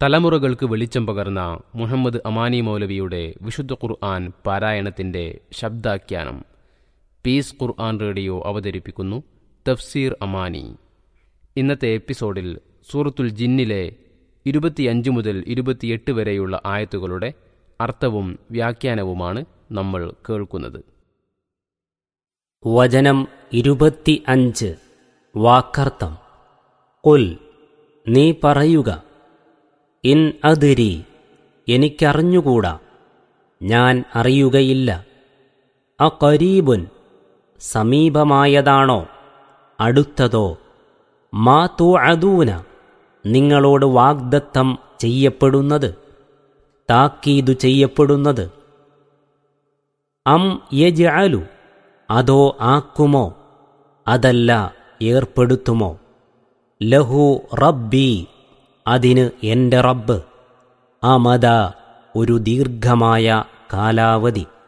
തലമുറകൾക്ക് വെളിച്ചം പകർന്ന മുഹമ്മദ് അമാനി മൗലവിയുടെ വിശുദ്ധ ഖുർആൻ പാരായണത്തിന്റെ ശബ്ദാഖ്യാനം പീസ് ഖുർആൻ റേഡിയോ അവതരിപ്പിക്കുന്നു തഫ്സീർ അമാനി ഇന്നത്തെ എപ്പിസോഡിൽ സൂറത്തുൽ ജിന്നിലെ ഇരുപത്തിയഞ്ച് മുതൽ ഇരുപത്തിയെട്ട് വരെയുള്ള ആയത്തുകളുടെ അർത്ഥവും വ്യാഖ്യാനവുമാണ് നമ്മൾ കേൾക്കുന്നത് വചനം ഇരുപത്തി അഞ്ച് വാക്കർത്ഥം കുൽ നീ പറയുക ഇൻ അതിരി എനിക്കറിഞ്ഞുകൂടാ ഞാൻ അറിയുകയില്ല അകരീബുൻ സമീപമായതാണോ അടുത്തതോ മാ തൂ അദൂന നിങ്ങളോട് വാഗ്ദത്തം ചെയ്യപ്പെടുന്നത് താക്കീതു ചെയ്യപ്പെടുന്നത് അം യജ്അലു അതോ ആക്കുമോ അതല്ല ഏർപ്പെടുത്തുമോ ലഹു റബ്ബി അതിന് എൻ്റെ റബ്ബ് അമത ഒരു ദീർഘമായ കാലാവധി